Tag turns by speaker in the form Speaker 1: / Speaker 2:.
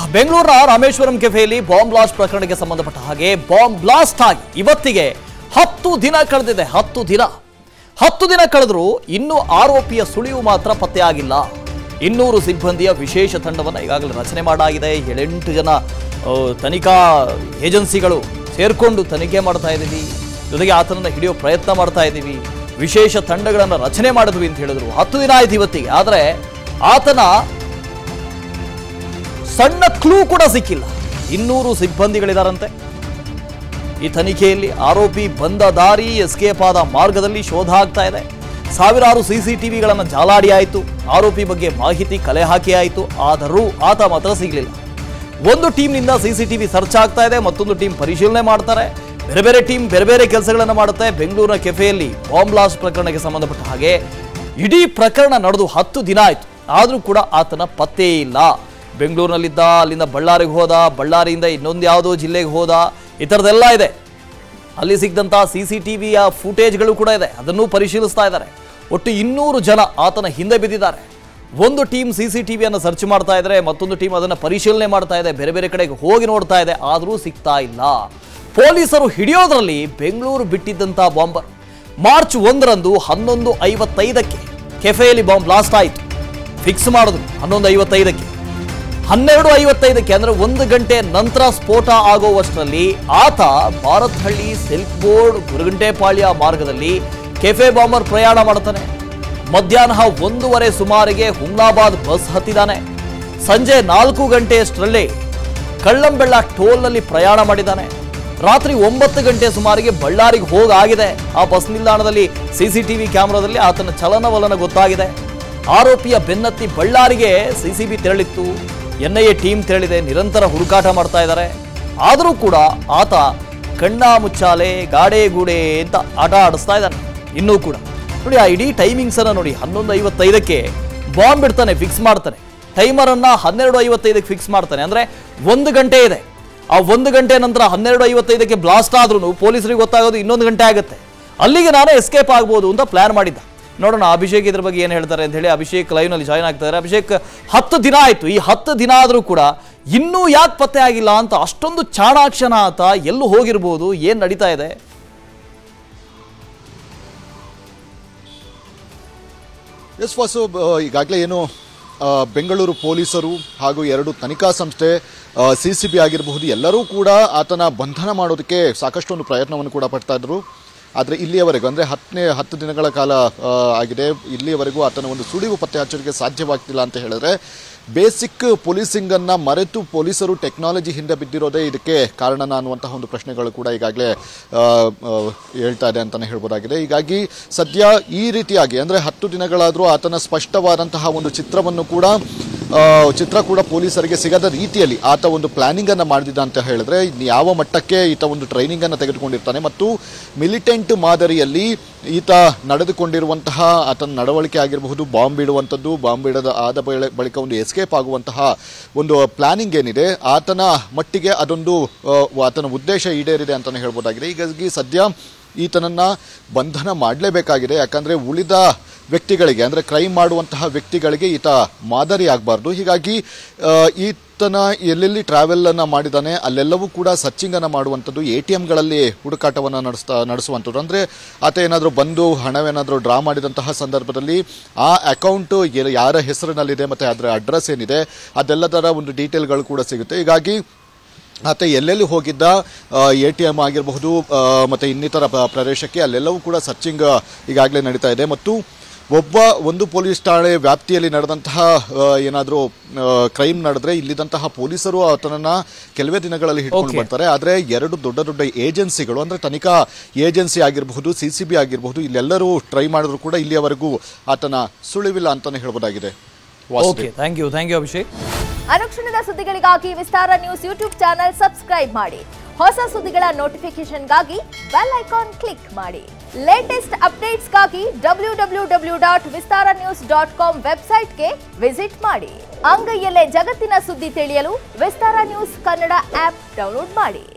Speaker 1: ಬೆಂಗಳೂರಿನ Rameswaram ಕೆಫೆಯಲ್ಲಿ bomb blast ಪ್ರಕರಣಕ್ಕೆ ಸಂಬಂಧಪಟ್ಟ ಹಾಗೆ ಬಾಂಬ್ ಬ್ಲಾಸ್ಟ್ ಆಗಿ ಇವತ್ತಿಗೆ ಹತ್ತು ದಿನ ಕಳೆದಿದೆ ಹತ್ತು ದಿನ ಹತ್ತು ದಿನ ಕಳೆದರೂ ಇನ್ನೂ ಆರೋಪಿಯ ಸುಳಿವು ಮಾತ್ರ ಪತ್ತೆಯಾಗಿಲ್ಲ ಇನ್ನೂರು ಸಿಬ್ಬಂದಿಯ ವಿಶೇಷ ತಂಡವನ್ನು ಈಗಾಗಲೇ ರಚನೆ ಮಾಡಾಗಿದೆ ಏಳೆಂಟು ಜನ ಆ, ತನಿಖಾ ಏಜೆನ್ಸಿಗಳು ಸೇರ್ಕೊಂಡು ತನಿಖೆ ಮಾಡ್ತಾ ಇದ್ದೀವಿ ಜೊತೆಗೆ ಆತನನ್ನು ಹಿಡಿಯೋ ಪ್ರಯತ್ನ ಮಾಡ್ತಾ ಇದ್ದೀವಿ ವಿಶೇಷ ತಂಡಗಳನ್ನು ರಚನೆ ಮಾಡಿದ್ವಿ ಅಂತ ಹೇಳಿದ್ರು ಹತ್ತು ದಿನ ಆಯ್ತು ಇವತ್ತಿಗೆ ಆದರೆ ಆತನ ಸಣ್ಣ ಕ್ಲೂ ಕೂಡ ಸಿಕ್ಕಿಲ್ಲ ಇನ್ನೂರು ಸಿಬ್ಬಂದಿಗಳಿದಾರಂತೆ ಈ ತನಿಖೆಯಲ್ಲಿ ಆರೋಪಿ ಬಂದ ದಾರಿ ಎಸ್ಕೇಪ್ ಆದ ಮಾರ್ಗದಲ್ಲಿ ಶೋಧ ಆಗ್ತಾ ಇದೆ ಸಾವಿರಾರು ಸಿಸಿಟಿವಿಗಳನ್ನು ಜಾಲಾಡಿ ಆಯಿತು ಆರೋಪಿ ಬಗ್ಗೆ ಮಾಹಿತಿ ಕಲೆ ಹಾಕಿ ಆಯಿತು ಆದರೂ ಆತ ಮಾತ್ರ ಸಿಗಲಿಲ್ಲ ಒಂದು ಟೀಮ್ನಿಂದ ಸಿಸಿಟಿವಿ ಸರ್ಚ್ ಆಗ್ತಾ ಇದೆ ಮತ್ತೊಂದು ಟೀಮ್ ಪರಿಶೀಲನೆ ಮಾಡ್ತಾರೆ ಬೇರೆ ಬೇರೆ ಟೀಮ್ ಬೇರೆ ಬೇರೆ ಕೆಲಸಗಳನ್ನು ಮಾಡುತ್ತೆ ಬೆಂಗಳೂರಿನ ಕೆಫೆಯಲ್ಲಿ ಬಾಂಬ್ ಬ್ಲಾಸ್ಟ್ ಪ್ರಕರಣಕ್ಕೆ ಸಂಬಂಧಪಟ್ಟ ಹಾಗೆ ಇಡೀ ಪ್ರಕರಣ ನಡೆದು ಹತ್ತು ದಿನ ಆಯಿತು ಆದರೂ ಕೂಡ ಆತನ ಪತ್ತೇ ಇಲ್ಲ ಬೆಂಗಳೂರಿನಲ್ಲಿದ್ದ ಅಲ್ಲಿಂದ ಬಳ್ಳಾರಿಗೆ ಹೋದ ಬಳ್ಳಾರಿಯಿಂದ ಇನ್ನೊಂದು ಯಾವುದೋ ಜಿಲ್ಲೆಗೆ ಹೋದ ಈ ಥರದ್ದೆಲ್ಲ ಇದೆ ಅಲ್ಲಿ ಸಿಕ್ಕಿದಂಥ ಸಿ ಸಿ ಟಿ ವಿಯ ಫುಟೇಜ್ಗಳು ಕೂಡ ಇದೆ ಅದನ್ನು ಪರಿಶೀಲಿಸ್ತಾ ಇದ್ದಾರೆ ಒಟ್ಟು ಇನ್ನೂರು ಜನ ಆತನ ಹಿಂದೆ ಬಿದ್ದಿದ್ದಾರೆ ಒಂದು ಟೀಮ್ ಸಿ ಸಿ ಟಿ ವಿಯನ್ನು ಸರ್ಚ್ ಮಾಡ್ತಾ ಇದ್ದಾರೆ ಮತ್ತೊಂದು ಟೀಮ್ ಅದನ್ನು ಪರಿಶೀಲನೆ ಮಾಡ್ತಾ ಇದೆ ಬೇರೆ ಬೇರೆ ಕಡೆಗೆ ಹೋಗಿ ನೋಡ್ತಾ ಇದೆ ಆದರೂ ಸಿಗ್ತಾ ಇಲ್ಲ ಪೊಲೀಸರು ಹಿಡಿಯೋದ್ರಲ್ಲಿ ಬೆಂಗಳೂರು ಬಿಟ್ಟಿದ್ದಂಥ ಬಾಂಬರ್ ಮಾರ್ಚ್ ಒಂದರಂದು ಹನ್ನೊಂದು ಐವತ್ತೈದಕ್ಕೆ ಕೆಫೆಯಲ್ಲಿ ಬಾಂಬ್ ಬ್ಲಾಸ್ಟ್ ಆಯಿತು ಫಿಕ್ಸ್ ಮಾಡಿದ್ರು ಹನ್ನೊಂದು ಐವತ್ತೈದಕ್ಕೆ ಹನ್ನೆರಡು ಐವತ್ತೈದಕ್ಕೆ ಅಂದ್ರೆ ಒಂದು ಗಂಟೆ ನಂತರ ಸ್ಫೋಟ ಆಗುವಷ್ಟರಲ್ಲಿ ಆತ ಭಾರತ್ಹಳ್ಳಿ ಸಿಲ್ಕ್ ಬೋರ್ಡ್ ಗುರುಗಂಟೆಪಾಳ್ಯ ಮಾರ್ಗದಲ್ಲಿ ಕೆಫೆ ಬಾಂಬರ್ ಪ್ರಯಾಣ ಮಾಡ್ತಾನೆ ಮಧ್ಯಾಹ್ನ ಒಂದೂವರೆ ಸುಮಾರಿಗೆ ಹುಮ್ನಾಬಾದ್ ಬಸ್ ಹತ್ತಿದ್ದಾನೆ ಸಂಜೆ ನಾಲ್ಕು ಗಂಟೆಯಷ್ಟರಲ್ಲೇ ಕಳ್ಳಂಬೆಳ್ಳ ಟೋಲ್ನಲ್ಲಿ ಪ್ರಯಾಣ ಮಾಡಿದ್ದಾನೆ ರಾತ್ರಿ ಒಂಬತ್ತು ಗಂಟೆ ಸುಮಾರಿಗೆ ಬಳ್ಳಾರಿಗೆ ಹೋಗಾಗಿದೆ ಆ ಬಸ್ ನಿಲ್ದಾಣದಲ್ಲಿ ಸಿಸಿಟಿವಿ ಕ್ಯಾಮೆರಾದಲ್ಲಿ ಆತನ ಚಲನವಲನ ಗೊತ್ತಾಗಿದೆ ಆರೋಪಿಯ ಬೆನ್ನತ್ತಿ ಬಳ್ಳಾರಿಗೆ ಸಿಸಿಬಿ ತೆರಳಿತ್ತು ಎನ್ಐಎ ಟೀಮ್ ತೆರಳಿದೆ ನಿರಂತರ ಹುಡುಕಾಟ ಮಾಡ್ತಾ ಇದ್ದಾರೆ ಆದರೂ ಕೂಡ ಆತ ಕಣ್ಣ ಮುಚ್ಚಾಲೆ ಗಾಡೆ ಗೂಡೆ ಅಂತ ಆಟ ಆಡಿಸ್ತಾ ಇದ್ದಾನೆ ಇನ್ನೂ ಕೂಡ ನೋಡಿ ಆ ಇಡೀ ಟೈಮಿಂಗ್ಸ್ ಅನ್ನ ನೋಡಿ ಹನ್ನೊಂದು ಐವತ್ತೈದಕ್ಕೆ ಬಾಂಬ್ ಇಡ್ತಾನೆ ಫಿಕ್ಸ್ ಮಾಡ್ತಾನೆ ಟೈಮರ್ ಅನ್ನ ಹನ್ನೆರಡು ಐವತ್ತೈದಕ್ಕೆ ಫಿಕ್ಸ್ ಮಾಡ್ತಾನೆ ಅಂದ್ರೆ ಒಂದು ಗಂಟೆ ಇದೆ ಆ ಒಂದು ಗಂಟೆ ನಂತರ ಹನ್ನೆರಡು ಐವತ್ತೈದಕ್ಕೆ ಬ್ಲಾಸ್ಟ್ ಆದ್ರೂ ಪೊಲೀಸರಿಗೆ ಗೊತ್ತಾಗೋದು ಇನ್ನೊಂದು ಗಂಟೆ ಆಗುತ್ತೆ ಅಲ್ಲಿಗೆ ನಾನು ಎಸ್ಕೇಪ್ ಆಗ್ಬೋದು ಅಂತ ಪ್ಲಾನ್ ಮಾಡಿದ್ದ ನೋಡೋಣ ಅಭಿಷೇಕ್ ಇದ್ರ ಬಗ್ಗೆ ಏನು ಹೇಳ್ತಾರೆ ಅಂತ ಹೇಳಿ ಅಭಿಷೇಕ್ ಲೈವ್ ನಲ್ಲಿ ಜಾಯ್ನ್ ಆಗ್ತಾರೆ ಅಭಿಷೇಕ್ ಹತ್ತು ದಿನ ಆಯ್ತು ಈ ಹತ್ತು ದಿನ ಆದರೂ ಕೂಡ ಇನ್ನೂ ಯಾಕೆ ಪತ್ತೆ ಆಗಿಲ್ಲ ಅಂತ ಅಷ್ಟೊಂದು ಚಾಣಾಕ್ಷನ ಆತ ಎಲ್ಲೂ ಹೋಗಿರ್ಬೋದು ಏನ್ ನಡೀತಾ ಇದೆ
Speaker 2: ಎಸ್ ವಾಸು ಈಗಾಗಲೇ ಏನು ಆ, ಬೆಂಗಳೂರು ಪೊಲೀಸರು ಹಾಗೂ ಎರಡು ತನಿಖಾ ಸಂಸ್ಥೆ ಸಿ ಸಿ ಬಿ ಆಗಿರಬಹುದು ಎಲ್ಲರೂ ಕೂಡ ಆತನ ಬಂಧನ ಮಾಡೋದಕ್ಕೆ ಸಾಕಷ್ಟು ಒಂದು ಪ್ರಯತ್ನವನ್ನು ಕೂಡ ಪಡ್ತಾ ಇದ್ರು ಆದರೆ ಇಲ್ಲಿಯವರೆಗೂ ಅಂದರೆ ಹತ್ತನೇ ಹತ್ತು ದಿನಗಳ ಕಾಲ ಆ, ಆಗಿದೆ ಇಲ್ಲಿಯವರೆಗೂ ಆತನ ಒಂದು ಸುಳಿವು ಪತ್ತೆ ಹಚ್ಚೋದಕ್ಕೆ ಸಾಧ್ಯವಾಗ್ತಿಲ್ಲ ಅಂತ ಹೇಳಿದ್ರೆ ಬೇಸಿಕ್ ಪೊಲೀಸಿಂಗನ್ನು ಮರೆತು ಪೊಲೀಸರು ಟೆಕ್ನಾಲಜಿ ಹಿಂದೆ ಬಿದ್ದಿರೋದೇ ಇದಕ್ಕೆ ಕಾರಣನ ಅನ್ನುವಂತಹ ಒಂದು ಪ್ರಶ್ನೆಗಳು ಕೂಡ ಈಗಾಗಲೇ ಆ, ಆ, ಹೇಳ್ತಾ ಇದೆ ಅಂತಲೇ ಹೇಳ್ಬೋದಾಗಿದೆ ಹೀಗಾಗಿ ಸದ್ಯ ಈ ರೀತಿಯಾಗಿ ಅಂದರೆ ಹತ್ತು ದಿನಗಳಾದರೂ ಆತನ ಸ್ಪಷ್ಟವಾದಂತಹ ಒಂದು ಚಿತ್ರವನ್ನು ಕೂಡ ಆ, ಚಿತ್ರ ಕೂಡ ಪೊಲೀಸರಿಗೆ ಸಿಗದ ರೀತಿಯಲ್ಲಿ ಆತ ಒಂದು ಪ್ಲಾನಿಂಗ್ ಅನ್ನ ಮಾಡಿದ ಅಂತ ಹೇಳಿದ್ರೆ ಇನ್ನು ಯಾವ ಮಟ್ಟಕ್ಕೆ ಈತ ಒಂದು ಟ್ರೈನಿಂಗ್ ಅನ್ನ ತೆಗೆದುಕೊಂಡಿರ್ತಾನೆ ಮತ್ತು ಮಿಲಿಟೆಂಟ್ ಮಾದರಿಯಲ್ಲಿ ಈತ ನಡೆದುಕೊಂಡಿರುವಂತಹ ಆತನ ನಡವಳಿಕೆ ಆಗಿರಬಹುದು ಬಾಂಬ್ ಇಡುವಂಥದ್ದು ಬಾಂಬ್ ಇಡದ ಆದ ಬಳಿ- ಬಳಿಕ ಒಂದು ಎಸ್ಕೇಪ್ ಆಗುವಂತಹ ಒಂದು ಪ್ಲಾನಿಂಗ್ ಏನಿದೆ ಆತನ ಮಟ್ಟಿಗೆ ಅದೊಂದು ಆ, ಆತನ ಉದ್ದೇಶ ಈಡೇರಿದೆ ಅಂತಲೇ ಹೇಳ್ಬೋದಾಗಿದೆ ಹೀಗಾಗಿ ಸದ್ಯ ಈತನನ್ನ ಬಂಧನ ಮಾಡಲೇಬೇಕಾಗಿದೆ ಯಾಕಂದ್ರೆ ಉಳಿದ ವ್ಯಕ್ತಿಗಳಿಗೆ ಅಂದ್ರೆ ಕ್ರೈಮ್ ಮಾಡುವಂತಹ ವ್ಯಕ್ತಿಗಳಿಗೆ ಈತ ಮಾದರಿ ಆಗಬಾರ್ದು ಹೀಗಾಗಿ ಆ, ಈತನ ಎಲ್ಲೆಲ್ಲಿ ಟ್ರಾವೆಲ್ ಅನ್ನ ಮಾಡಿದಾನೆ ಅಲ್ಲೆಲ್ಲವೂ ಕೂಡ ಸರ್ಚಿಂಗ್ ಅನ್ನ ಮಾಡುವಂಥದ್ದು ಎ ಟಿ ಎಂಗಳಲ್ಲಿ ಹುಡುಕಾಟವನ್ನು ನಡೆಸ್ತಾ ನಡೆಸುವಂಥದ್ದು ಅಂದ್ರೆ ಆತ ಏನಾದರೂ ಬಂದು ಹಣವೇನಾದರೂ ಡ್ರಾ ಮಾಡಿದಂತಹ ಸಂದರ್ಭದಲ್ಲಿ ಆ ಅಕೌಂಟ್ ಯಾರ ಹೆಸರಿನಲ್ಲಿದೆ ಮತ್ತೆ ಅದರ ಅಡ್ರೆಸ್ ಏನಿದೆ ಅದೆಲ್ಲದರ ಒಂದು ಡೀಟೇಲ್ಗಳು ಕೂಡ ಸಿಗುತ್ತೆ ಹೀಗಾಗಿ ಆತ ಎಲ್ಲೆಲ್ಲಿ ಹೋಗಿದ್ದ ಎ ಟಿ ಎಮ್ ಆಗಿರಬಹುದು ಆ, ಮತ್ತೆ ಇನ್ನಿತರ ಪ- ಪ್ರದೇಶಕ್ಕೆ ಅಲ್ಲೆಲ್ಲವೂ ಕೂಡ ಸರ್ಚಿಂಗ್ ಈಗಾಗಲೇ ನಡೀತಾ ಇದೆ ಮತ್ತು ಒಬ್ಬ ಒಂದು ಪೊಲೀಸ್ ಠಾಣೆ ವ್ಯಾಪ್ತಿಯಲ್ಲಿ ನಡೆದಂತಹ ಏನಾದರೂ ಕ್ರೈಮ್ ನಡೆದ್ರೆ ಇಲ್ಲಿದ್ದಂತಹ ಪೊಲೀಸರು ಆತನನ್ನ ಕೆಲವೇ ದಿನಗಳಲ್ಲಿ ಹಿಡ್ಕೊಂಡು
Speaker 1: Okay.
Speaker 2: ಬರ್ತಾರೆ ಆದ್ರೆ ಎರಡು ದೊಡ್ಡ ದೊಡ್ಡ ಏಜೆನ್ಸಿಗಳು ಅಂದ್ರೆ ತನಿಖಾ ಏಜೆನ್ಸಿ ಆಗಿರಬಹುದು ಸಿ ಸಿ ಬಿ ಆಗಿರಬಹುದು ಇಲ್ಲೆಲ್ಲರೂ ಟ್ರೈ ಮಾಡಿದ್ರು ಕೂಡ ಇಲ್ಲಿಯವರೆಗೂ ಆತನ ಸುಳಿವಿಲ್ಲ ಅಂತಾನೆ ಹೇಳ್ಬೋದಾಗಿದೆ Vasudev.
Speaker 1: Okay thank you thank you Abhishek
Speaker 3: ಅನುಕ್ಷಣದ ಸುದ್ದಿಗಳಿಗಾಗಿ Vistara news YouTube channel subscribe ಮಾಡಿ ಹೊಸ ಸುದ್ದಿಗಳ ನೋಟಿಫಿಕೇಶನ್ಗಾಗಿ ಬೆಲ್ ಐಕಾನ್ ಕ್ಲಿಕ್ ಮಾಡಿ ಲೇಟೆಸ್ಟ್ ಅಪ್ಡೇಟ್ಸ್ಗಾಗಿ W W W dot Vistara news dot com ವೆಬ್ಸೈಟ್ಗೆ ವಿಸಿಟ್ ಮಾಡಿ ಅಂಗೈಯಲ್ಲೇ ಜಗತ್ತಿನ ಸುದ್ದಿ ತಿಳಿಯಲು Vistara news Kannada app download ಮಾಡಿ